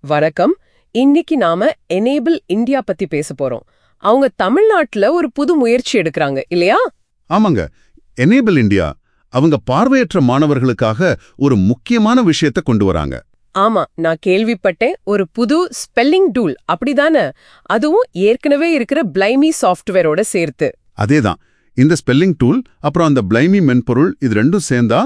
வணக்கம் இன்னைக்கு நாம எனேபிள் இந்தியா பத்தி பேச போறோம் அவங்க தமிழ்நாட்டுல ஒரு புது முயற்சி எடுக்கறாங்க இல்லையா ஆமாங்க எனேபிள் இந்தியா அவங்க பார்வையற்ற மாணவர்களுக்காக ஒரு முக்கியமான விஷயத்தை கொண்டு வராங்க ஆமா நான் கேள்விப்பட்டேன் ஒரு புது ஸ்பெல்லிங் டூல் அப்படிதானே அதுவும் ஏற்கனவே இருக்கிற பிளைமி சாஃப்ட்வேரோட சேர்த்து அதேதான் இந்த ஸ்பெல்லிங் டூல் அப்புறம் அந்த பிளைமி மென்பொருள் இது ரெண்டும் சேர்ந்தா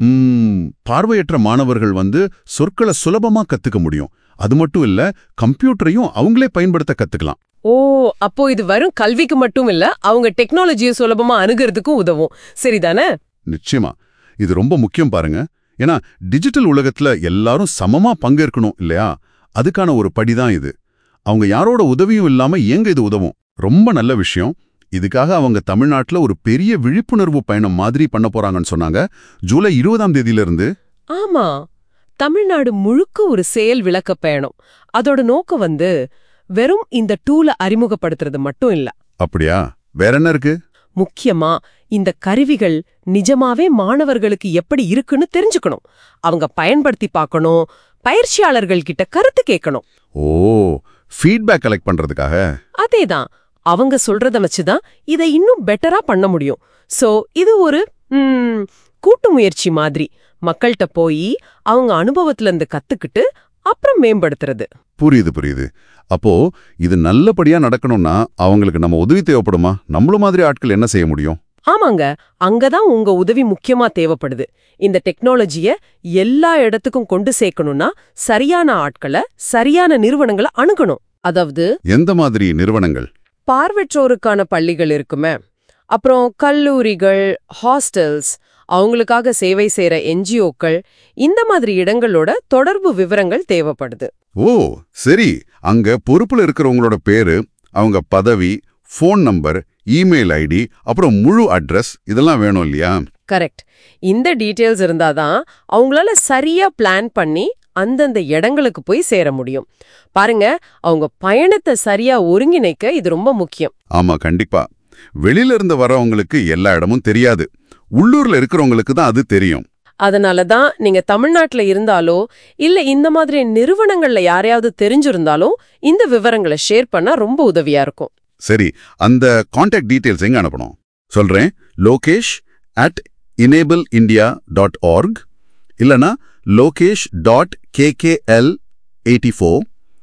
ம், பார்வையற்ற மாணவர்கள் வந்து சொற்களை சுலபமா கத்துக்க முடியும் அது மட்டும் இல்ல கம்ப்யூட்டரையும் அவங்களே பயன்படுத்த கத்துக்கலாம் ஓ அப்போ இது வெறும் கல்விக்கு மட்டும் இல்ல அவங்க டெக்னாலஜியை சுலபமா அணுகிறதுக்கும் உதவும் சரிதானே நிச்சயமா இது ரொம்ப முக்கியம் பாருங்க ஏன்னா டிஜிட்டல் உலகத்துல எல்லாரும் சமமா பங்கேற்கணும் இல்லையா அதுக்கான ஒரு படிதான் இது அவங்க யாரோட உதவியும் இல்லாம ஏங்க இது உதவும் ரொம்ப நல்ல விஷயம் இதுக்காக அவங்க தமிழ்நாட்டுல ஒரு பெரிய விழிப்புணர்வு பயணம் மாதிரி பண்ண போறாங்கன்னு சொன்னாங்க ஜூலை இருபதாம் தேதியில இருந்து ஆமா தமிழ்நாடு முழுக்க ஒரு செயல் விளக்க பயணம் அதோட நோக்கம் வந்து வெறும் இந்த டூலை அறிமுகப்படுத்துறது மட்டும் இல்ல அப்படியா வேற என்ன இருக்கு முக்கியமா இந்த கருவிகள் நிஜமாவே மாணவர்களுக்கு எப்படி இருக்குன்னு தெரிஞ்சுக்கணும் அவங்க பயன்படுத்தி பார்க்கணும் பயிற்சியாளர்கள் கிட்ட கருத்து கேட்கணும் ஓ ஃபீட்பேக் கலெக்ட் பண்றதுக்காக அதேதான் அவங்க சொல்றத வச்சுதான் இதை இன்னும் பெட்டரா பண்ண முடியும் சோ இது ஒரு ம், கூட்டு முயற்சி மாதிரி மக்கள்கிட்ட போய் அவங்க அனுபவத்துல இருந்து கத்துக்கிட்டு அப்புறம் மேம்படுத்துறது புரியுது புரியுது அப்போ இது நல்லபடியா நடக்கணும்னா அவங்களுக்கு நம்ம உதவி தேவைப்படுமா நம்மள மாதிரி ஆட்கள் என்ன செய்ய முடியும் ஆமாங்க அங்கதான் உங்க உதவி முக்கியமா தேவைப்படுது இந்த டெக்னாலஜிய எல்லா இடத்துக்கும் கொண்டு சேர்க்கணும்னா சரியான ஆட்களை சரியான நிறுவனங்களை அணுகணும் அதாவது எந்த மாதிரி நிறுவனங்கள் பார்வையற்றோருக்கான பள்ளிகள் இருக்குமே அப்புறம் கல்லூரிகள் ஹாஸ்டல்ஸ் அவங்களுக்காக சேவை செய்யற என்ஜிஓக்கள் இந்த மாதிரி இடங்களோட தொடர்பு விவரங்கள் தேவைப்படுது ஓ சரி அங்க பொறுப்புல இருக்கிறவங்களோட பேரு அவங்க பதவி ஃபோன் நம்பர் இமெயில் ஐடி அப்புறம் முழு அட்ரஸ் இதெல்லாம் வேணும் இல்லையா கரெக்ட் இந்த டீட்டெயில்ஸ் இருந்தாதான் அவங்களால சரியா பிளான் பண்ணி அந்தந்த இடங்களுக்கு போய் சேர முடியும் பாருங்க அவங்க பயணத்தை சரியா ஒருங்கிணைக்க இது ரொம்ப முக்கியம் ஆமா கண்டிப்பா வெளியில இருந்து வரவங்களுக்கு எல்லா இடமும் தெரியாது உள்ளூர்ல இருக்கிறவங்களுக்கு தான் அது தெரியும் அதனால தான் நீங்க தமிழ்நாட்டுல இருந்தாலோ இல்ல இந்த மாதிரி நிறுவனங்கள்ல யாரையாவது தெரிஞ்சிருந்தாலும் இந்த விவரங்களை ஷேர் பண்ணா ரொம்ப உதவியா இருக்கும் சரி அந்த காண்டாக்ட் டீடைல்ஸ் எங்க அனுப்பணும் சொல்றேன் Lokesh at Enable India dot org இல்லனா Lokesh dot K K L eighty four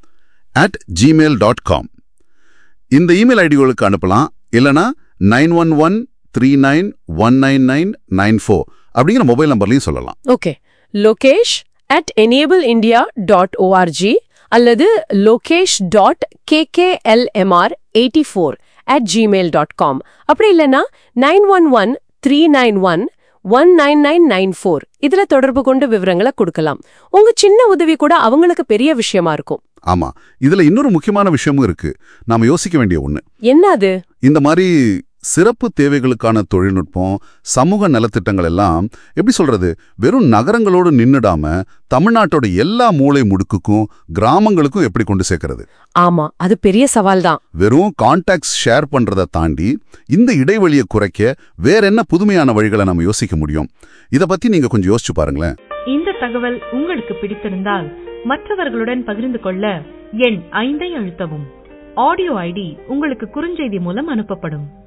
at Gmail dot com இந்த இமெயில் ஐடிகளுக்கு அனுப்பலாம் இல்லனா nine one one three nine one nine nine nine four அப்படிங்கிற மொபைல் நம்பர்லையும் சொல்லலாம் okay Lokesh at Enable India dot O R G அல்லது Lokesh dot K K L M R eighty four at Gmail dot com அப்படி இல்லைன்னா nine one one three nine one one nine nine nine four இதுல தொடர்பு கொண்டு விவரங்களை கொடுக்கலாம் உங்க சின்ன உதவி கூட அவங்களுக்கு பெரிய விஷயமா இருக்கும் ஆமா இதுல இன்னொரு முக்கியமான விஷயமும் இருக்கு நாம யோசிக்க வேண்டிய ஒண்ணு என்ன அது இந்த மாதிரி சிறப்பு தேவைகளுக்கான தொழில்நுட்பம் சமூக நலத்திட்டங்கள் எல்லாம் எப்படி சொல்றது வெறும் நகரங்களோடு நின்னுடாம தமிழ்நாட்டோட எல்லா மூளை முடுக்குக்கும் கிராமங்களுக்கும் எப்படி கொண்டு சேர்க்கறது ஆமா அது பெரிய சவால் தான் வெறும் கான்டாக்ட்ஸ் ஷேர் பண்றதை தாண்டி இந்த இடைவெளியை குறைக்க வேற என்ன புதுமையான வழிகளை நம்ம யோசிக்க முடியும் இத பத்தி நீங்க கொஞ்சம் யோசிச்சு பாருங்களேன் இந்த தகவல் உங்களுக்கு பிடித்திருந்தால் மற்றவர்களுடன் பகிர்ந்து கொள்ள எண் ஐந்தை அழுத்தவும் ஆடியோ ஐடி உங்களுக்கு குறுஞ்செய்தி மூலம் அனுப்பப்படும்